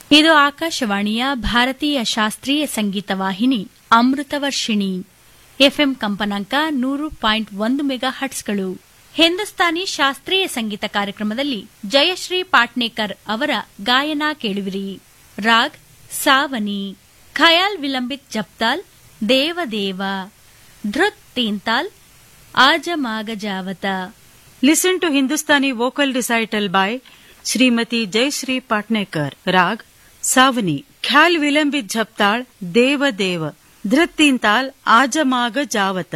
ಇದು ಆಕಾಶವಾಣಿಯ ಭಾರತೀಯ ಶಾಸ್ತ್ರೀಯ ಸಂಗೀತ ವಾಹಿನಿ ಅಮೃತವರ್ಷಿಣಿ ಎಫ್ಎಂ ಕಂಪನಾಂಕ ನೂರು ಪಾಯಿಂಟ್ ಒಂದು ಮೆಗಾ ಹಟ್ಸ್ಗಳು ಹಿಂದೂಸ್ತಾನಿ ಶಾಸ್ತ್ರೀಯ ಸಂಗೀತ ಕಾರ್ಯಕ್ರಮದಲ್ಲಿ ಜಯಶ್ರೀ ಪಾಟ್ನೇಕರ್ ಅವರ ಗಾಯನ ಕೇಳುವಿರಿ raag ಸಾವನಿ khayal vilambit ಜಪ್ತಾಲ್ ದೇವದೇವ ಧೃತ್ ತೀಂತಾಲ್ ಆಜಮಾಗ ಜಾವತ Listen to Hindustani vocal recital by Srimati Jayashree Patnekar. Rag Savani. Khyal Vilambit Jhaptal Deva Deva. Dhrittintal Ajamaga Javata.